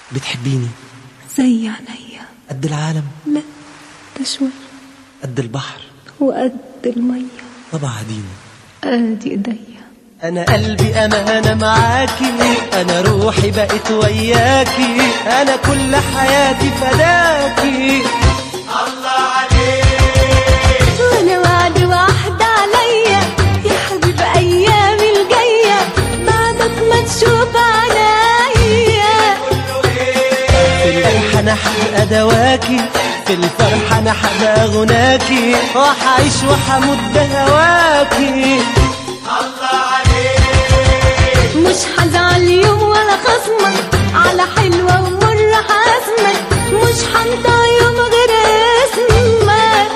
بتحبيني زي عينيا قد العالم لا ده شوي قد البحر وقد المية طب عاديني ادي ايديا انا قلبي امانه معاكي انا روحي بقت وياكي انا كل حياتي فداكي وانا وعد واحدة عليا يا حبيب ايامي الجاية بعدك ما تشوف عنايا في الجرح انا هبقى دواكي في الفرح انا هبقى غناكي وهعيش وهموت بهواكي مش هزعل يوم ولا خصمك على حلوة ومرة حاسمك مش هنطق يوم غير اسمك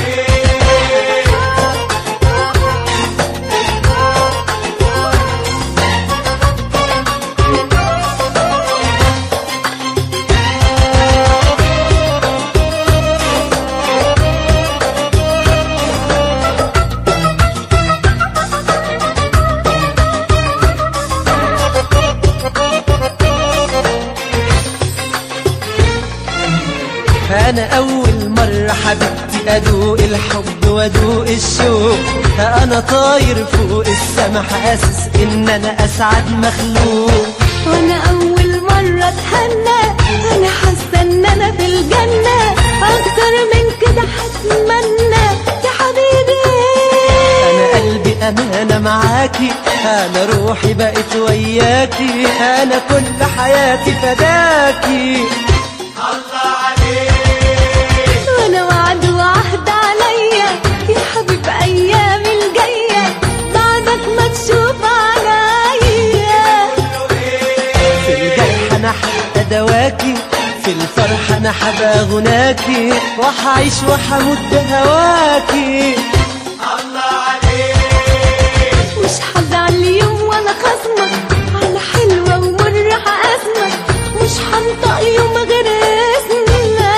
انا اول مرة حبيبتي ادوق الحب وادوق الشوق انا طاير فوق السما حاسس ان انا اسعد مخلوق وانا اول مرة اتهنى انا حاسة ان انا في الجنة اكتر من كده هتمنى يا حبيبي انا قلبي امانه معاكي انا روحي بقت وياكي انا كل حياتي فداكي وانا وعد وعهد عليا يا حبيب ايامي الجاية بعدك ما تشوف عليا في الجرح انا هبقى دواكي في الفرح انا هبقى غناكي وهعيش وهموت بهواكي مش هزعل يوم ولا خصمك على حلوة ومرة هقاسمك مش هنطق يوم غير اسمك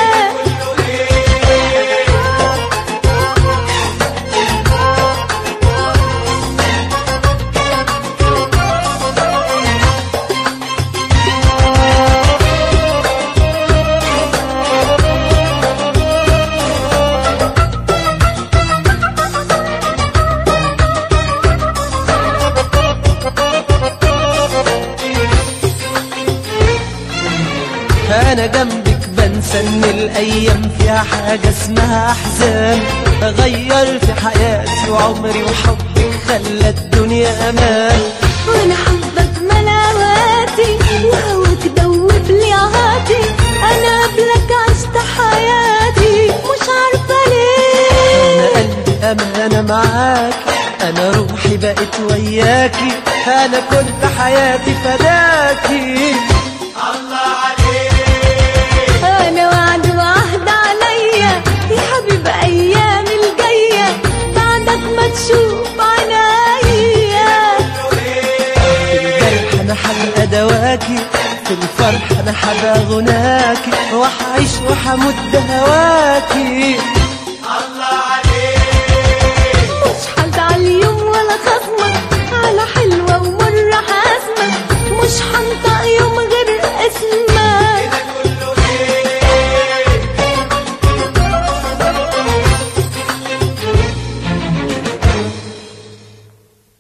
انا جنبك بنسى ان الايام فيها حاجه اسمها احزان غير في حياتي وعمري وحبك خلى الدنيا امان وانا حبك ملاواتي وهواك دوب لي عهاتي انا قبلك عشت حياتي مش عارفة انا ليه قلبي امانه معاك انا روحي بقت وياكي انا كل حياتي فداكي انا وعد وعهد عليا يا حبيب ايامي الجاية بعدك ما تشوف عنايا في الجرح انا هبقى دواكي في الفرح انا هبقى غناكي وهعيش وهموت بهواكي